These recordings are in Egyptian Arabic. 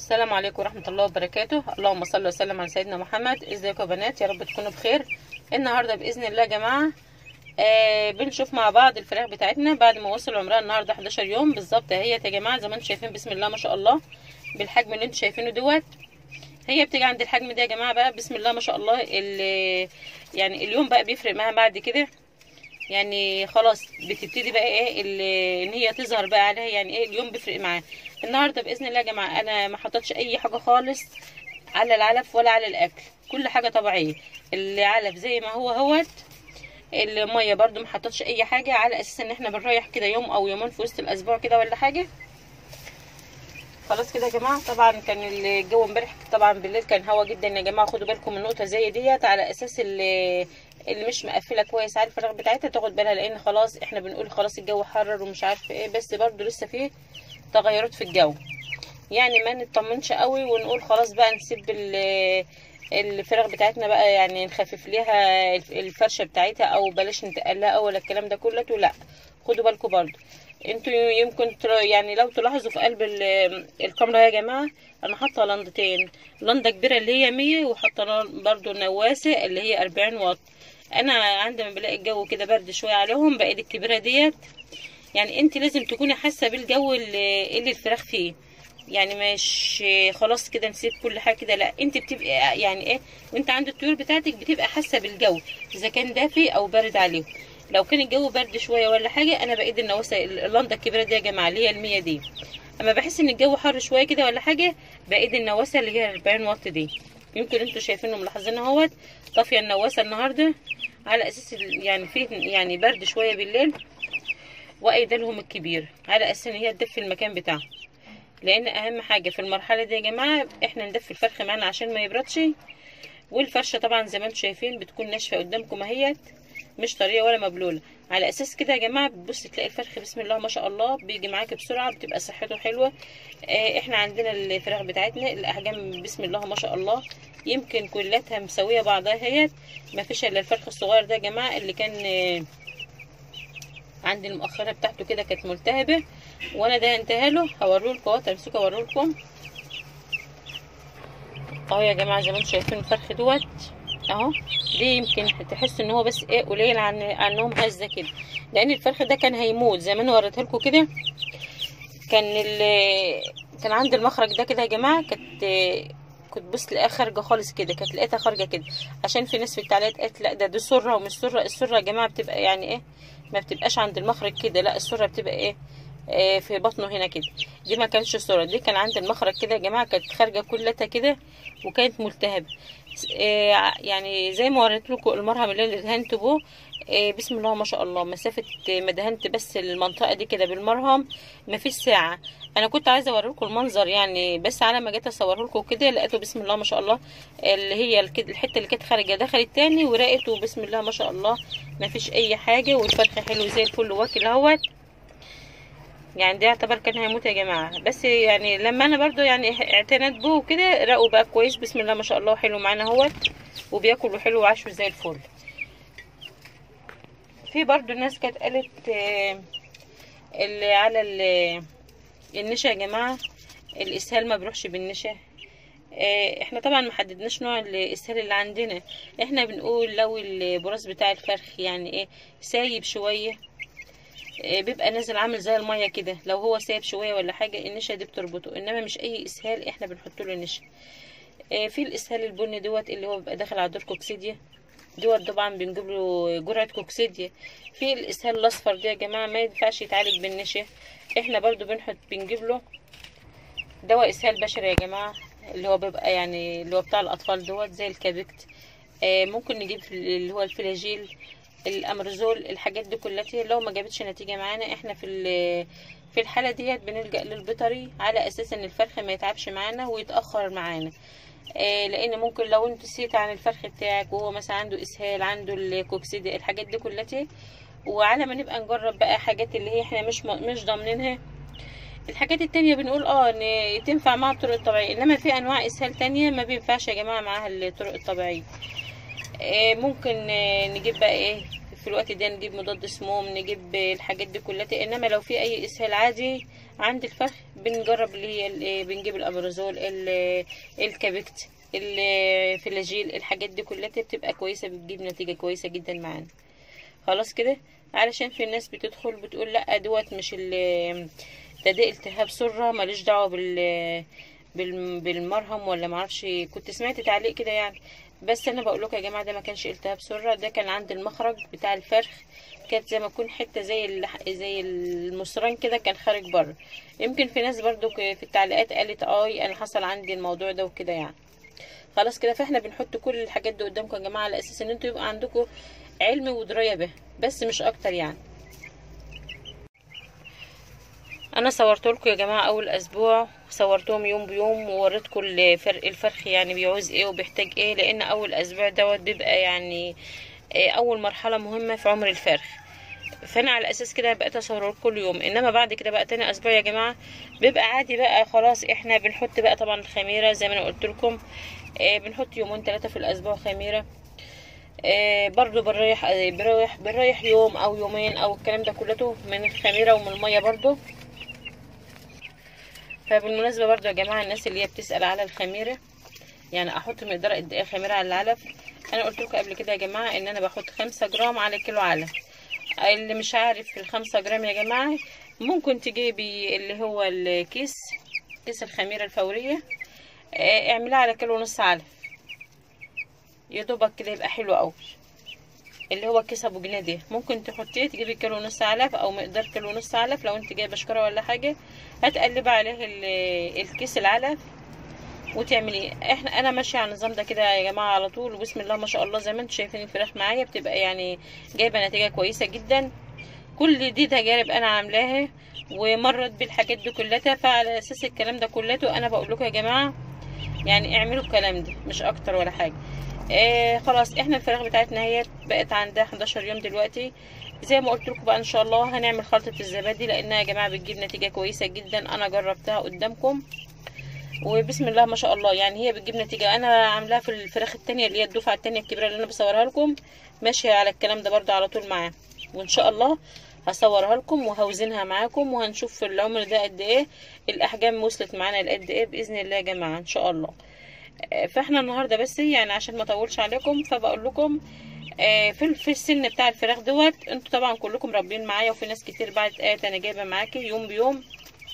السلام عليكم ورحمة الله وبركاته اللهم صل وسلم على سيدنا محمد ازيكم يا بنات يا رب تكونوا بخير النهاردة بإذن الله يا جماعة آه بنشوف مع بعض الفراخ بتاعتنا بعد ما وصل عمرها النهاردة 11 يوم بالظبط اهيت يا جماعة زي ما انتم شايفين بسم الله ما شاء الله بالحجم اللي انتم شايفينه دوت هي بتيجي عند الحجم ده يا جماعة بقى بسم الله ما شاء الله يعني اليوم بقى بيفرق معاها بعد كده يعني خلاص بتبتدي بقى ايه ان هي تظهر بقى عليها يعني ايه اليوم بيفرق معاها النهارده باذن الله يا جماعه انا ما حطيتش اي حاجه خالص على العلف ولا على الاكل كل حاجه طبيعيه العلف زي ما هو هوت الميه برده ما حطيتش اي حاجه على اساس ان احنا بنريح كده يوم او يومين في وسط الاسبوع كده ولا حاجه خلاص كده يا جماعه طبعا كان الجو امبارح طبعا بالليل كان هوا جدا يا جماعه خدوا بالكم من نقطه زي ديت على اساس اللي اللي مش مقفله كويس على الفراغ بتاعتها تاخد بالها لان خلاص احنا بنقول خلاص الجو حرر ومش عارفه ايه بس برضو لسه فيه تغيرات في الجو يعني ما نطمنش قوي ونقول خلاص بقى نسيب الفراغ بتاعتنا بقى يعني نخفف ليها الفرشه بتاعتها او بلاش نتقلها ولا الكلام ده كله لا خدوا بالكم برضو انتوا يمكن يعني لو تلاحظوا في قلب الكاميرا يا جماعه انا حاطه لندتين لنده كبيره اللي هي 100 وحاطه برضو نواسه اللي هي 40 واط انا عندما بلاقي الجو كده برد شويه عليهم بايد الكبيره ديت يعني انت لازم تكوني حاسه بالجو اللي, اللي الفراخ فيه يعني مش خلاص كده نسيب كل حاجه كده لا انت بتبقى يعني ايه وانت عند الطيور بتاعتك بتبقى حاسه بالجو اذا كان دافي او بارد عليهم لو كان الجو برد شويه ولا حاجه انا بايد النواسه اللنده الكبيره دي يا جماعه اللي هي المية دي اما بحس ان الجو حر شويه كده ولا حاجه بايد النواسه اللي هي 40 واط دي يمكن انتوا شايفينه ملاحظين اهوت طافيه النواسه النهارده على اساس يعني فيه يعني برد شويه بالليل وايده لهم الكبير على اساس ان هي تدفي المكان بتاعها لان اهم حاجه في المرحله دي يا جماعه احنا ندفي الفرخ معانا عشان ما يبردش والفرشه طبعا زي ما انتم شايفين بتكون ناشفه قدامكم اهيت مش طريه ولا مبلوله على اساس كده يا جماعه بتبص تلاقي الفرخ بسم الله ما شاء الله بيجي معاكي بسرعه بتبقى صحته حلوه اه احنا عندنا الفراخ بتاعتنا الاحجام بسم الله ما شاء الله يمكن كلاتها مساويه بعضها اهيت ما فيش الا الفرخ الصغير ده يا جماعه اللي كان اه عندي المؤخره بتاعته كده كانت ملتهبه وانا دهنتها له هوريلكم اهو تمسكوا اوريلكم اهو يا جماعه زي ما انتم شايفين الفرخ دوت اهو دي يمكن تحس ان هو بس ايه قليل عن عنهم هزه كده لان الفرخ ده كان هيموت زي ما انا وريتها لكم كده كان كان عند المخرج ده كده يا جماعه كانت كنت بص تلاقيها خارجه خالص كده كانت لقيتها خارجه كده عشان في ناس في التعليقات قالت لا ده دي سره ومش سره السره يا جماعه بتبقى يعني ايه ما بتبقاش عند المخرج كده لا السره بتبقى ايه آه في بطنه هنا كده دي ما كانتش سره دي كان عند المخرج كده يا جماعه كانت خارجه كلها كده وكانت ملتهبه آه يعني زي ما وريت لكم المرهم اللي دهنت بوه آه بسم الله ما شاء الله مسافه ما دهنت بس المنطقه دي كده بالمرهم ما فيش ساعه انا كنت عايزه اوري لكم المنظر يعني بس على ما جيت اصوره لكم كده لقيته بسم الله ما شاء الله اللي هي الحته اللي كانت خارجه دخلت تاني ولقيته بسم الله ما شاء الله ما فيش اي حاجه والفرخ حلو زي الفل واكل اهوت يعني ده يعتبر كان هيموت يا جماعه بس يعني لما انا برضو يعني اعتنيت بيه وكده رقوا بقى كويس بسم الله ما شاء الله حلو معانا اهوت وبياكل وحلو وعاشه زي الفل في برضو الناس كانت قالت اللي على النشا يا جماعه الاسهال ما بيروحش بالنشا احنا طبعا ما حددناش نوع الاسهال اللي عندنا احنا بنقول لو البراز بتاع الفرخ يعني ايه سايب شويه بيبقى نازل عامل زي الميه كده لو هو سايب شويه ولا حاجه النشا دي بتربطه انما مش اي اسهال احنا بنحط له نشا في الاسهال البني دوت اللي هو بيبقى داخل على دور كوكسيديا دوت طبعا بنجيب له جرعه كوكسيديا في الاسهال الاصفر ده يا جماعه ما ينفعش يتعالج بالنشا احنا برضو بنحط بنجيب له دواء اسهال بشري يا جماعه اللي هو بيبقى يعني اللي هو بتاع الاطفال دوت زي الكابكت ممكن نجيب اللي هو الفلاجيل الامرزول الحاجات دي كلها لو ما جابتش نتيجه معانا احنا في في الحاله ديت بنلجا للبيطري على اساس ان الفرخ ما يتعبش معانا ويتاخر معانا آه لان ممكن لو انت نسيت عن الفرخ بتاعك وهو مثلا عنده اسهال عنده الكوكسيديا الحاجات دي كلها وعلى ما نبقى نجرب بقى حاجات اللي هي احنا مش مش ضامنينها الحاجات التانية بنقول اه ان تنفع مع الطرق الطبيعية انما في انواع اسهال تانية ما بينفعش يا جماعة معاها الطرق الطبيعية آه ممكن آه نجيب بقى ايه في الوقت ده نجيب مضاد سموم نجيب الحاجات دي كلها انما لو في اي اسهال عادي عند الفرخ بنجرب اللي هي ال- بنجيب الابرازول ال- الكابكت الفلاجيل الحاجات دي كلها بتبقى كويسه بتجيب نتيجه كويسه جدا معانا خلاص كده علشان في الناس بتدخل بتقول لا دوت مش ال ده ده التهاب سره ماليش دعوه بال بال- بالمرهم ولا معرفش كنت سمعت تعليق كده يعني بس انا بقول لكم يا جماعه ده ما كانش التهاب سره ده كان عند المخرج بتاع الفرخ كانت زي ما تكون حته زي ال- زي المصران كده كان خارج بره يمكن في ناس برضو ك- في التعليقات قالت اه انا حصل عندي الموضوع ده وكده يعني خلاص كده فاحنا بنحط كل الحاجات دي قدامكم يا جماعه على اساس ان انتوا يبقى عندكم علم ودرايه به بس مش اكتر يعني انا صورت لكم يا جماعه اول اسبوع صورتهم يوم بيوم ووريتكم الفرق الفرخ يعني بيعوز ايه وبيحتاج ايه لان اول اسبوع دوت بيبقى يعني إيه اول مرحله مهمه في عمر الفرخ فانا على اساس كده بقيت اصور لكم كل يوم انما بعد كده بقى تاني اسبوع يا جماعه بيبقى عادي بقى خلاص احنا بنحط بقى طبعا الخميره زي ما انا قلت لكم إيه بنحط يومين ثلاثه في الاسبوع خميره آه برضو بنريح آه بنريح بنريح يوم او يومين او الكلام ده كلته من الخميره ومن الميه برضو فبالمناسبه برضو يا جماعه الناس اللي هي بتسال على الخميره يعني احط مقدار قد ايه خميره على العلف انا قلت لكم قبل كده يا جماعه ان انا بحط خمسة جرام على كيلو علف اللي مش عارف الخمسة جرام يا جماعه ممكن تجيبي اللي هو الكيس كيس الخميره الفوريه آه اعملها على كيلو ونص علف يا دوبك كده يبقى حلو قوي اللي هو كيس ابو جنيه ده ممكن تحطيه تجيبي كيلو ونص علف او مقدار كيلو ونص علف لو انت جايبه شكاره ولا حاجه هتقلبي عليه ال- الكيس العلف وتعملي احنا انا ماشيه على النظام ده كده يا جماعه على طول وبسم الله ما شاء الله زي ما انتم شايفين الفراخ معايا بتبقى يعني جايبه نتيجه كويسه جدا كل دي تجارب انا عاملاها ومرت بالحاجات دي كلها فعلى اساس الكلام ده كلته انا بقول لكم يا جماعه يعني اعملوا الكلام ده مش اكتر ولا حاجه آه خلاص احنا الفراخ بتاعتنا هي بقت عندها 11 يوم دلوقتي زي ما قلت لكم بقى ان شاء الله هنعمل خلطه الزبادي لانها يا جماعه بتجيب نتيجه كويسه جدا انا جربتها قدامكم وبسم الله ما شاء الله يعني هي بتجيب نتيجه انا عاملاها في الفراخ التانية اللي هي الدفعه التانية الكبيره اللي انا بصورها لكم ماشيه على الكلام ده برضه على طول معاه وان شاء الله هصورها لكم وهوزنها معاكم وهنشوف في العمر ده قد ايه الاحجام وصلت معانا لقد ايه باذن الله يا جماعه ان شاء الله فاحنا النهارده بس يعني عشان ما اطولش عليكم فبقول لكم في في السن بتاع الفراخ دوت انتوا طبعا كلكم رابين معايا وفي ناس كتير بعد قالت انا جايبه معاكي يوم بيوم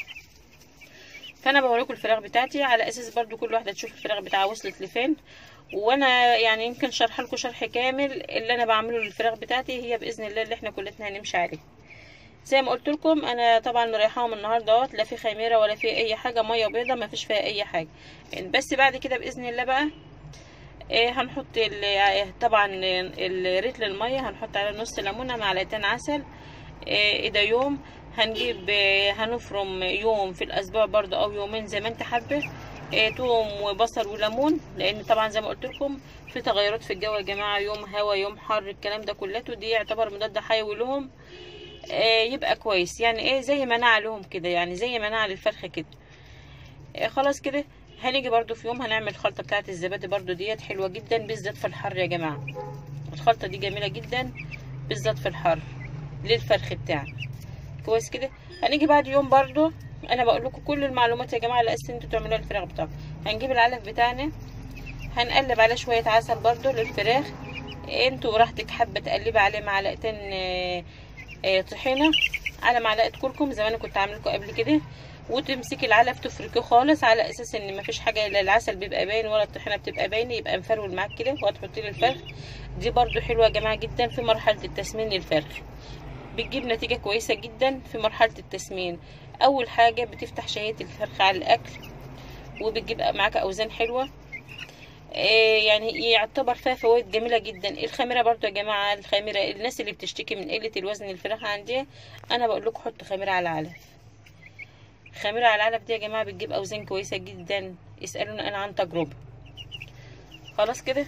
فانا بوريكم الفراخ بتاعتي على اساس برضو كل واحده تشوف الفراخ بتاعها وصلت لفين وانا يعني يمكن شرح لكم شرح كامل اللي انا بعمله للفراخ بتاعتي هي باذن الله اللي احنا كلتنا هنمشي عليه زي ما قلت لكم انا طبعا مريحاهم النهارده لا في خميره ولا في اي حاجه ميه بيضه ما فيش فيها اي حاجه بس بعد كده باذن الله بقى إيه هنحط طبعا الريتل الميه هنحط عليه نص ليمونه معلقتين عسل إيه ده يوم هنجيب هنفرم يوم في الاسبوع برضو او يومين زي ما انت حابه إيه توم وبصل وليمون لان طبعا زي ما قلت لكم في تغيرات في الجو يا جماعه يوم هوا يوم حر الكلام ده كلته دي يعتبر مضاد حيوي لهم إيه يبقى كويس يعني ايه زي مناعه لهم كده يعني زي مناعه للفرخ كده إيه خلاص كده هنيجي برضو في يوم هنعمل الخلطه بتاعه الزبادي برضو ديت حلوه جدا بالذات في الحر يا جماعه الخلطه دي جميله جدا بالذات في الحر للفرخ بتاعنا كويس كده هنيجي بعد يوم برضو انا بقول لكم كل المعلومات يا جماعه اللي اساسا انتوا تعملوها للفراخ بتاعكم هنجيب العلف بتاعنا هنقلب عليه شويه عسل برضو للفراخ انتوا براحتك حابه تقلبي عليه معلقتين اه اه طحينه على معلقه كركم زي ما انا كنت عامله لكم قبل كده وتمسكي العلف تفركيه خالص على اساس ان مفيش حاجه لا العسل بيبقى باين ولا الطحينه بتبقى باينه يبقى مفرول معاك كده وهتحطي له الفرخ دي برضو حلوه يا جماعه جدا في مرحله التسمين للفرخ بتجيب نتيجه كويسه جدا في مرحله التسمين اول حاجه بتفتح شهيه الفرخ على الاكل وبتجيب معاك اوزان حلوه إيه يعني يعتبر فيها فوائد جميله جدا الخميره برضو يا جماعه الخميره الناس اللي بتشتكي من قله الوزن الفراخ عندها انا بقول لكم حطوا خميره على العلف خميره على العلف دي يا جماعه بتجيب اوزان كويسه جدا اسالونا انا عن تجربه خلاص كده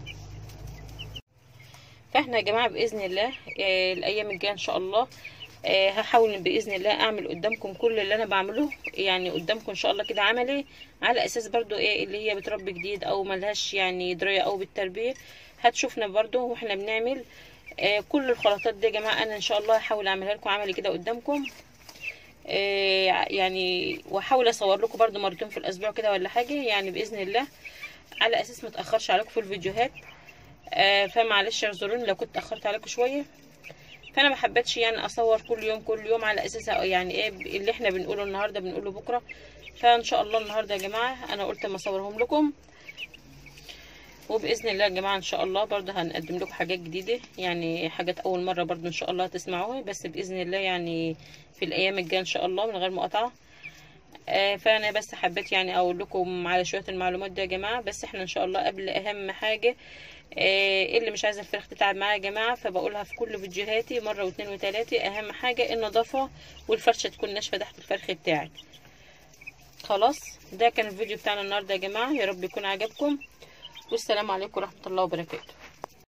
فاحنا يا جماعه باذن الله آه الايام الجايه ان شاء الله آه هحاول باذن الله اعمل قدامكم كل اللي انا بعمله يعني قدامكم ان شاء الله كده عملي على اساس برضو ايه اللي هي بتربي جديد او ملهاش يعني درايه او بالتربيه هتشوفنا برضو واحنا بنعمل آه كل الخلطات دي يا جماعه انا ان شاء الله هحاول اعملها لكم عملي كده قدامكم آه يعني واحاول اصور لكم برده مرتين في الاسبوع كده ولا حاجه يعني باذن الله على اساس ما اتاخرش عليكم في الفيديوهات آه فمعلش اعذروني لو كنت اخرت عليكم شويه فانا ما حبيتش يعني اصور كل يوم كل يوم على اساس يعني ايه اللي احنا بنقوله النهارده بنقوله بكره فان شاء الله النهارده يا جماعه انا قلت اما اصورهم لكم وباذن الله يا جماعه ان شاء الله برضه هنقدم لكم حاجات جديده يعني حاجات اول مره برضه ان شاء الله تسمعوها بس باذن الله يعني في الايام الجايه ان شاء الله من غير مقاطعه آه فانا بس حبيت يعني اقول لكم على شويه المعلومات دي يا جماعه بس احنا ان شاء الله قبل اهم حاجه آه اللي مش عايزه الفراخ تتعب معايا يا جماعه فبقولها في كل فيديوهاتي مره واثنين وثلاثه اهم حاجه النظافه والفرشه تكون ناشفه تحت الفرخ بتاعك خلاص ده كان الفيديو بتاعنا النهارده يا جماعه يا رب يكون عجبكم والسلام عليكم ورحمه الله وبركاته